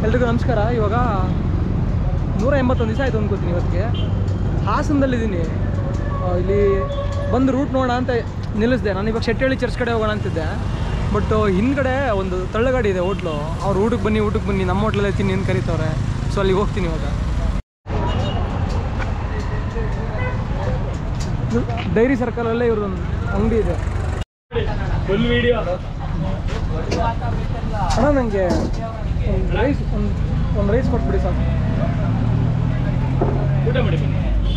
ಎಲ್ರಿಗೂ ನಮಸ್ಕಾರ ಇವಾಗ ನೂರ ಎಂಬತ್ತೊಂದು ದಿವಸ ಆಯಿತು ಅನ್ಕೋತೀನಿ ಇವತ್ತಿಗೆ ಹಾಸನದಲ್ಲಿದ್ದೀನಿ ಆ, ಇಲ್ಲಿ ಬಂದು ರೂಟ್ ನೋಡೋಣ ಅಂತ ನಿಲ್ಲಿಸಿದೆ ನಾನು ಇವಾಗ ಶೆಟ್ಟಳ್ಳಿ ಚರ್ಚ್ ಕಡೆ ಹೋಗೋಣ ಅಂತಿದ್ದೆ ಬಟ್ ಹಿಂದ್ಗಡೆ ಒಂದು ತಳ್ಳಗಾಡಿ ಇದೆ ಹೋಟ್ಲು ಅವ್ರು ಊಟಕ್ಕೆ ಬನ್ನಿ ಊಟಕ್ಕೆ ಬನ್ನಿ ನಮ್ಮ ಹೋಟ್ಲಲ್ಲೇ ತಿನ್ನಿ ಅಂತ ಕರೀತವ್ರೆ ಸೊ ಅಲ್ಲಿಗೆ ಹೋಗ್ತೀನಿ ಇವಾಗ ಡೈರಿ ಸರ್ಕಲಲ್ಲೇ ಇವ್ರದ್ದೊಂದು ಅಂಗಡಿ ಇದೆ ಫುಲ್ ವಿಡಿಯೋ ಅಣ್ಣ ನನಗೆ ಒಂದು ರೈಸ್ ಒಂದು ಒಂದು ರೈಸ್ ಕೊಟ್ಬಿಡಿ ಸಾಕು ಊಟ ಮಾಡಿ ಬನ್ನಿ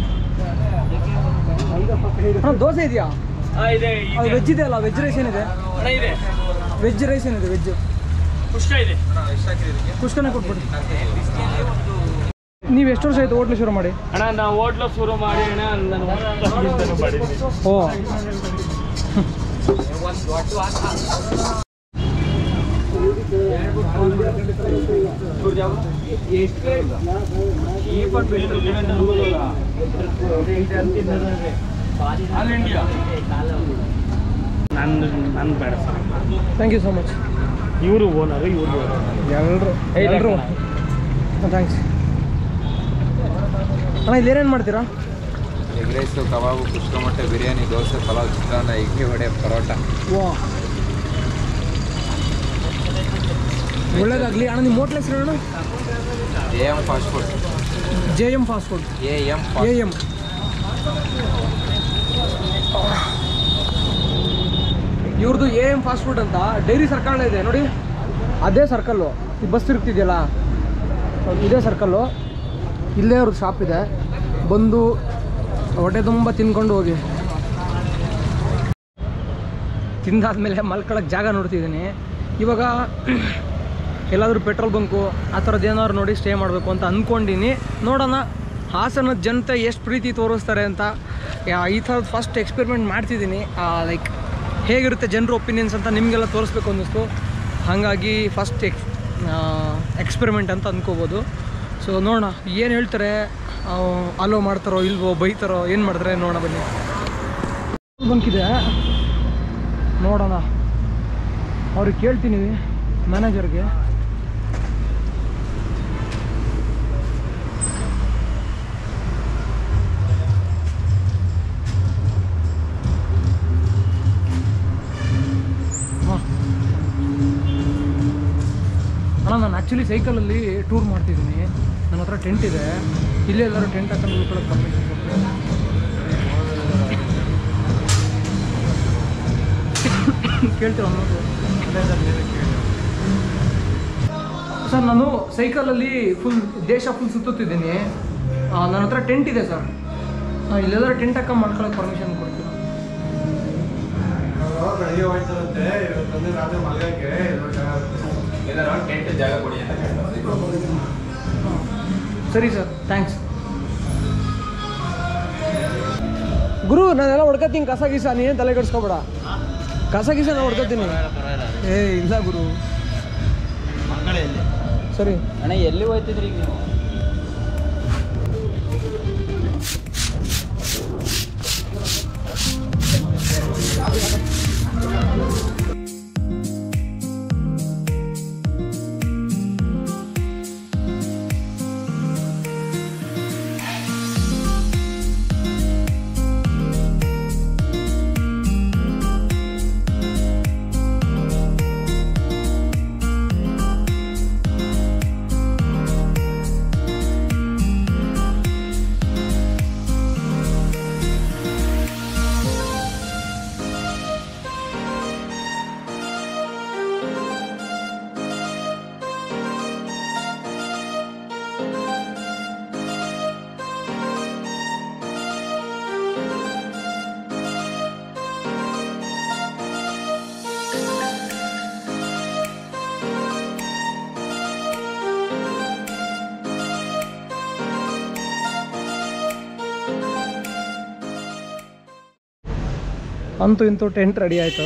ಅಣ್ಣ ದೋಸೆ ಇದೆಯಾ ಹಾ ಇದೆ ಅದು ಇದೆ ವೆಜ್ ಇದೆ ಅಲ್ಲ ವೆಜ್ ರೈಸ್ ಏನಿದೆ ಅಣ್ಣ ಇದೆ ವೆಜ್ ರೈಸ್ ಏನಿದೆ ವೆಜ್ ಪುಷ್ಕ ಇದೆ ಕುಷ್ಕನೇ ಕೊಟ್ಬಿಡಿ ನೀವು ಎಷ್ಟು ವರ್ಷ ಆಯಿತು ಹೋಟ್ಲು ಶುರು ಮಾಡಿ ಅಣ್ಣ ನಾವು ಹೋಟ್ಲು ಶುರು ಮಾಡಿ ಅಣ್ಣ ನಾನು ವರ್ಷದಿಂದನೂ ಮಾಡಿದ್ದೀನಿ ಓ ನಂದು ನಂದು ಬೇಡ sir thank you so much ಇವರು ಓನರು ಇವರು ಎಲ್ಲರೂ ಏ, ಇಲ್ಲ ಎಲ್ಲರೂ ಥ್ಯಾಂಕ್ಸ್ ಅಣ್ಣ ಇಲ್ಲಿ ಏನೇನು ಮಾಡ್ತೀರಾ ಎಗ್ ರೈಸು ಕಬಾಬು ಕುಷ್ಕ ಮೊಟ್ಟೆ ಬಿರಿಯಾನಿ ದೋಸೆ ಪಲಾವ್ ಚಿತ್ರಾನ್ನ ಇಡ್ಲಿ ವಡೆ ಪರೋಟ ವಾ ಒಳ್ಳೇದಾಗಲಿ ಅಣ್ಣ ನಿಮ್ಮ ಹೋಟ್ಲ್ ಹೆಸರು ಅಣ್ಣ A M fast food J M fast food A M A M ಇವ್ರದ್ದು ಎ ಎಮ್ ಫಾಸ್ಟ್ ಫುಡ್ ಅಂತ ಡೈರಿ ಸರ್ಕಲ್ ಇದೆ ನೋಡಿ ಅದೇ ಸರ್ಕಲ್ಲು ಈ ಬಸ್ ತಿರುಗ್ತಿದೆಯಲ್ಲ ಇದೇ ಸರ್ಕಲ್ಲು ಇಲ್ಲೇ ಅವ್ರದ್ದು ಶಾಪ್ ಇದೆ ಬಂದು ಹೊಟ್ಟೆ ತುಂಬ ತಿನ್ಕೊಂಡು ಹೋಗಿ ತಿಂದಾದ್ಮೇಲೆ ಮಲ್ಕೊಳಕ್ಕೆ ಜಾಗ ನೋಡ್ತಿದ್ದೀನಿ ಇವಾಗ ಎಲ್ಲಾದರೂ ಪೆಟ್ರೋಲ್ ಬಂಕು ಆ ಥರದ್ದು ಏನಾದ್ರು ನೋಡಿ ಸ್ಟೇ ಮಾಡಬೇಕು ಅಂತ ಅಂದ್ಕೊಂಡಿನಿ ನೋಡೋಣ ಹಾಸನದ ಜನತೆ ಎಷ್ಟು ಪ್ರೀತಿ ತೋರಿಸ್ತಾರೆ ಅಂತ ಯಾ- ಈ ಥರದ್ದು ಫಸ್ಟ್ ಎಕ್ಸ್ಪೆರಿಮೆಂಟ್ ಮಾಡ್ತಿದ್ದೀನಿ ಲೈಕ್ ಹೇಗಿರುತ್ತೆ ಜನರ ಒಪಿನಿಯನ್ಸ್ ಅಂತ ನಿಮಗೆಲ್ಲ ತೋರಿಸ್ಬೇಕು ಅನ್ನಿಸ್ತು ಹಾಗಾಗಿ ಫಸ್ಟ್ ಎಕ್ಸ್ ಎಕ್ಸ್ಪೆರಿಮೆಂಟ್ ಅಂತ ಅಂದ್ಕೋಬೋದು ಸೊ ನೋಡೋಣ ಏನು ಹೇಳ್ತಾರೆ ಅಲೋ ಮಾಡ್ತಾರೋ ಇಲ್ವೋ ಬೈತಾರೋ ಏನು ಮಾಡ್ತಾರೆ ನೋಡೋಣ ಬನ್ನಿ ಬಂಕಿದೆ ನೋಡೋಣ ಅವ್ರಿಗೆ ಕೇಳ್ತೀನಿ ಮ್ಯಾನೇಜರ್ಗೆ ಹಾಂ ಅಣ್ಣ ನಾನು ಆ್ಯಕ್ಚುಲಿ ಸೈಕಲಲ್ಲಿ ಟೂರ್ ಮಾಡ್ತಿದ್ದೀನಿ ನನ್ನ ಹತ್ರ ಟೆಂಟ್ ಇದೆ ಇಲ್ಲೇ ಎಲ್ಲರೂ ಟೆಂಟ್ ಹಾಕೊಂಡು ಉಳ್ಕೊಳ್ಳೋಕೆ ಪರ್ಮಿಷನ್ ಕೊಡ್ತೀನಿ ಕೇಳ್ತೀರ ಅನ್ನೋದು ಸರ್ ನಾನು ಸೈಕಲಲ್ಲಿ ಫುಲ್ ದೇಶ ಫುಲ್ ಸುತ್ತುತ್ತಿದ್ದೀನಿ ಆ, ನನ್ನ ಹತ್ರ ಟೆಂಟ್ ಇದೆ ಸರ್ ಇಲ್ಲೆಲ್ಲರೂ ಟೆಂಟ್ ಹಾಕೊಂಡು ಮಾಡ್ಕೊಳ್ಳೋಕೆ ಪರ್ಮಿಷನ್ ಕೊಡ್ತೀರಾ ಬೆಳಿಗ್ಗೆ ಹೋಯ್ತದಂತೆ ಇವತ್ತಂದ್ರೆ ರಾತ್ರಿ ಮಲಗಕ್ಕೆ ಟೆಂಟ್ ಜಾಗ ಕೊಡಿ ಅಂತ ಸರಿ ಸರ್ ಥ್ಯಾಂಕ್ಸ್ ಗುರು ನಾನೆಲ್ಲ ಹೊಡ್ಕೊತೀನಿ ಕಸ ಗೀಸ ನೀನೇನು ತಲೆ ಕೆಡಿಸ್ಕೊಬೇಡ ಕಸ ಗೀಸ ನಾನು ಹೊಡ್ಕೊತೀನಿ ಏ ಇಲ್ಲ ಗುರು ಸರಿ ಅಣ್ಣ ಎಲ್ಲಿ ಹೋಯ್ತಿದ್ರಿ ಈಗ ನೀವು ಅಂತೂ ಇಂತೂ ಟೆಂಟ್ ರೆಡಿ ಆಯಿತು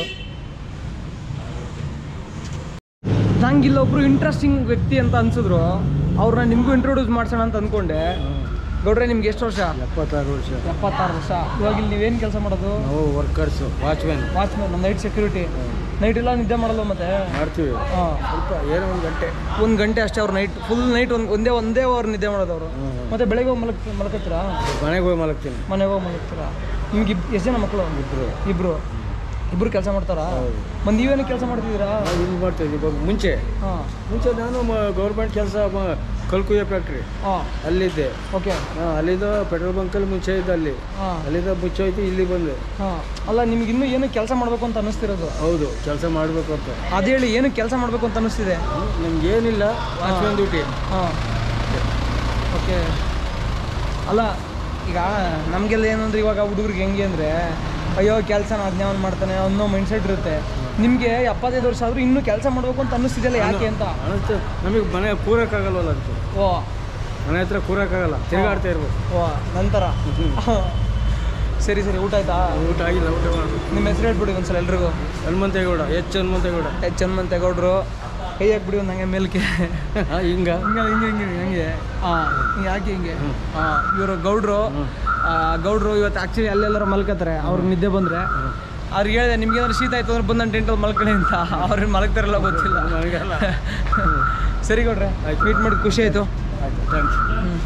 ನಂಗೆ ಇಲ್ಲೊಬ್ರು ಇಂಟ್ರೆಸ್ಟಿಂಗ್ ವ್ಯಕ್ತಿ ಅಂತ ಅನ್ಸಿದ್ರು ಅವ್ರನ್ನ ನಿಮಗೂ ಇಂಟ್ರೊಡ್ಯೂಸ್ ಮಾಡ್ಸೋಣ ಅಂತ ಅಂದ್ಕೊಂಡೆ ಗೌಡ್ರೆ ನಿಮ್ಗೆ ಎಷ್ಟು ವರ್ಷ ಎಪ್ಪತ್ತಾರು ವರ್ಷ ಎಪ್ಪತ್ತಾರು ವರ್ಷ ಇವಾಗ ಇಲ್ಲಿ ನೀವೇನು ಕೆಲಸ ಮಾಡೋದು ನಾವು ವರ್ಕರ್ಸ್ ವಾಚ್ಮ್ಯಾನ್ ವಾಚ್ಮ್ಯಾನ್ ನಮ್ಮ ನೈಟ್ ಸೆಕ್ಯೂರಿಟಿ ನೈಟ್ ಎಲ್ಲ ನಿದ್ದೆ ಮಾಡಲ್ಲ ಮತ್ತೆ ಮಾಡ್ತೀವಿ ಹಾಂ ಸ್ವಲ್ಪ ಏನೋ ಒಂದು ಗಂಟೆ ಒಂದು ಗಂಟೆ ಅಷ್ಟೇ ಅವ್ರು ನೈಟ್ ಫುಲ್ ನೈಟ್ ಒಂದು ಒಂದೇ ಒಂದೇ ಅವ್ರು ನಿದ್ದೆ ಮಾಡೋದು ಅವರು ಮತ್ತೆ ಬೆಳಗ್ಗೆ ಹೋಗಿ ಮಲಕ್ ಮಲಕತ್ತೀರಾ ಮನೆಗೆ ಹೋಗಿ ಮಲಗ್ತೀನಿ ಮನೆಗೆ ಹೋಗಿ ಮಲಗ್ತೀರಾ ನಿಮ್ಗೆ ಇಬ್ ಎಷ್ಟು ಜನ ಮಕ್ಕಳು ಇಬ್ಬರು ಇಬ್ಬರು ಇಬ್ಬರು ಕೆಲಸ ಮಾಡ್ತಾರಾ ಮತ್ತೆ ನೀವೇನು ಕೆಲಸ ಮಾಡ್ತಿದ್ದೀರಾ ನಾವು ಇಲ್ಲಿ ಮಾಡ್ತೀವಿ ಇವಾಗ ಮುಂಚೆ ಹಾಂ ಮುಂಚೆ ನಾನು ಗೌರ್ಮೆಂಟ್ ಕೆಲಸ ಕಲ್ಕುಯ್ಯ ಫ್ಯಾಕ್ಟ್ರಿ ಹಾಂ ಅಲ್ಲಿದ್ದೆ ಓಕೆ ಹಾಂ ಅಲ್ಲಿಂದ ಪೆಟ್ರೋಲ್ ಬಂಕಲ್ಲಿ ಮುಂಚೆ ಇದ್ದೆ ಅಲ್ಲಿ ಹಾಂ ಅಲ್ಲಿಂದ ಮುಚ್ಚೋಯ್ತು ಇಲ್ಲಿ ಬಂದೆ ಹಾಂ ಅಲ್ಲ ನಿಮ್ಗೆ ಇನ್ನೂ ಏನು ಕೆಲಸ ಮಾಡಬೇಕು ಅಂತ ಅನ್ನಿಸ್ತಿರೋದು ಹೌದು ಕೆಲಸ ಮಾಡಬೇಕು ಅಂತ ಅದು ಹೇಳಿ ಏನು ಕೆಲಸ ಮಾಡಬೇಕು ಅಂತ ಅನ್ನಿಸ್ತಿದೆ ನಮ್ಗೆ ಏನಿಲ್ಲ ವಾಚ್ಮ್ಯಾನ್ ಡ್ಯೂಟಿ ಹಾಂ ಓಕೆ ಅಲ್ಲ ಈಗ ನಮಗೆಲ್ಲ ಏನಂದ್ರೆ ಇವಾಗ ಹುಡುಗರಿಗೆ ಹೆಂಗೆ ಅಂದರೆ ಅಯ್ಯೋ ಕೆಲಸ ಅದನ್ನೇ ಅವ್ನು ಮಾಡ್ತಾನೆ ಅನ್ನೋ ಮೈಂಡ್ಸೆಟ್ ಇರುತ್ತೆ ನಿಮಗೆ ಎಪ್ಪತ್ತೈದು ವರ್ಷ ಆದರೂ ಇನ್ನೂ ಕೆಲಸ ಮಾಡಬೇಕು ಅಂತ ಅನ್ನಿಸ್ತಿದೆಯಲ್ಲ ಯಾಕೆ ಅಂತ ಅನಿಸ್ತು ನಮಗೆ ಮನೆ ಕೂರಕ್ಕಾಗಲ್ವಲ್ಲ ಅಂತ ಓ ಮನೆ ಹತ್ರ ಕೂರಕ್ಕಾಗಲ್ಲ ತಿರುಗಾಡ್ತಾ ಇರ್ಬೇಕು ಓ ನಂತರ ಸರಿ ಸರಿ ಊಟ ಆಯ್ತಾ ಊಟ ಆಗಿಲ್ಲ ಊಟ ಮಾಡಬೇಕು ನಿಮ್ಮ ಹೆಸರು ಹೇಳ್ಬಿಡಿ ಒಂದ್ಸಲ ಎಲ್ರಿಗೂ ಹನುಮಂತೇಗೌಡ ಎಚ್ ಹನುಮಂತೇಗೌಡ ಎಚ್ ಹನುಮಂತೇಗೌಡರು ಕೈ ಹಾಕ್ಬಿಡಿ ಒಂದು ಹಂಗೆ ಮೇಲ್ಕೆ ಹಾಂ ಹಿಂಗ ಹಿಂಗೆ ಹಿಂಗೆ ಹಿಂಗೆ ಹಿಂಗೆ ಹಾಂ ಹಿಂಗೆ ಹಾಕಿ ಹಿಂಗೆ ಹಾಂ ಇವರು ಗೌಡ್ರು ಆ, ಗೌಡ್ರು ಇವತ್ತು ಆ್ಯಕ್ಚುಲಿ ಅಲ್ಲೆಲ್ಲರೂ ಮಲ್ಕೋತಾರೆ ಅವ್ರಿಗೆ ನಿದ್ದೆ ಬಂದರೆ ಅವ್ರಿಗೆ ಹೇಳಿದೆ ನಿಮ್ಗೆ ಏನಾದ್ರು ಶೀತ ಆಯ್ತು ಅಂದ್ರೆ ಬಂದು ನಾನು ಟೆಂಟಲ್ಲಿ ಮಲ್ಕೊಳ್ಳಿ ಅಂತ ಅವ್ರಿಗೆ ಮಲಗ್ತಾರಲ್ಲ ಗೊತ್ತಿಲ್ಲ ನನಗಲ್ಲ ಸರಿ ಗೌಡ್ರೆ ಮೀಟ್ ಮಾಡಿ ಖುಷಿ ಆಯಿತು ಆಯ್ತು ಥ್ಯಾಂಕ್ಸ್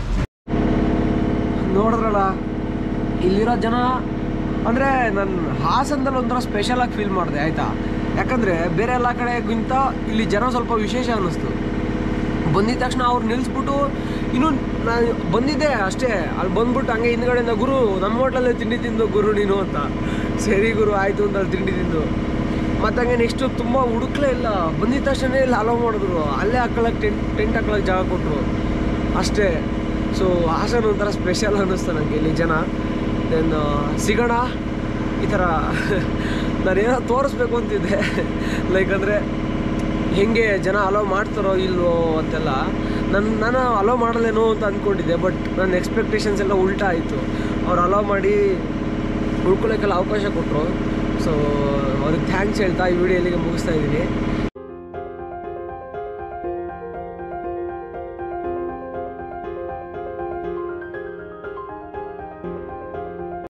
ನೋಡಿದ್ರಲ್ಲ ಇಲ್ಲಿರೋ ಜನ ಅಂದರೆ ನಾನು ಹಾಸನದಲ್ಲಿ ಒಂಥರ ಸ್ಪೆಷಲಾಗಿ ಫೀಲ್ ಮಾಡಿದೆ ಆಯಿತಾ ಯಾಕಂದರೆ ಬೇರೆ ಎಲ್ಲ ಕಡೆಗಿಂತ ಇಲ್ಲಿ ಜನ ಸ್ವಲ್ಪ ವಿಶೇಷ ಅನ್ನಿಸ್ತು ಬಂದಿದ ತಕ್ಷಣ ಅವ್ರು ನಿಲ್ಲಿಸ್ಬಿಟ್ಟು ಇನ್ನೂ ನಾನು ಬಂದಿದ್ದೆ ಅಷ್ಟೇ ಅಲ್ಲಿ ಬಂದ್ಬಿಟ್ಟು ಹಂಗೆ ಹಿಂದ್ಗಡೆಯಿಂದ ಗುರು ನಮ್ಮ ಹೋಟ್ಲಲ್ಲೇ ತಿಂಡಿ ತಿಂದು ಗುರು ನೀನು ಅಂತ ಸರಿ ಗುರು ಆಯಿತು ಅಂತ ಅಲ್ಲಿ ತಿಂಡಿ ತಿಂದು ಮತ್ತು ಹಂಗೆ ನೆಕ್ಸ್ಟು ತುಂಬ ಹುಡುಕ್ಲೇ ಇಲ್ಲ ಬಂದಿದ ತಕ್ಷಣ ಇಲ್ಲಿ ಅಲೋ ಮಾಡಿದ್ರು ಅಲ್ಲೇ ಹಾಕೊಳ್ಳೋಕೆ ಟೆಂಟ್ ಟೆಂಟ್ ಹಾಕೊಳ್ಳೋಕೆ ಜಾಗ ಕೊಟ್ಟರು ಅಷ್ಟೇ ಸೊ ಹಾಸನ ಒಂಥರ ಸ್ಪೆಷಲ್ ಅನ್ನಿಸ್ತು ನನಗೆ ಇಲ್ಲಿ ಜನ ದೆನ್ ಸಿಗೋಣ ಈ ಥರ ನಾನೇನೋ ತೋರಿಸ್ಬೇಕು ಅಂತಿದ್ದೆ ಲೈಕ್ ಅಂದರೆ ಹೆಂಗೆ ಜನ ಅಲೋ ಮಾಡ್ತಾರೋ ಇಲ್ವೋ ಅಂತೆಲ್ಲ ನನ್ನ ನಾನು ಅಲೋ ಮಾಡಲೇನೋ ಅಂತ ಅಂದ್ಕೊಂಡಿದ್ದೆ ಬಟ್ ನನ್ನ ಎಕ್ಸ್ಪೆಕ್ಟೇಷನ್ಸ್ ಎಲ್ಲ ಉಲ್ಟಾ ಆಯಿತು ಅವ್ರು ಅಲೋ ಮಾಡಿ ಉಳ್ಕೊಳ್ಳೋಕ್ಕೆಲ್ಲ ಅವಕಾಶ ಕೊಟ್ಟರು ಸೊ ಅವ್ರಿಗೆ ಥ್ಯಾಂಕ್ಸ್ ಹೇಳ್ತಾ ಈ ವಿಡಿಯೋ ಇಲ್ಲಿಗೆ ಮುಗಿಸ್ತಾ ಇದ್ದೀನಿ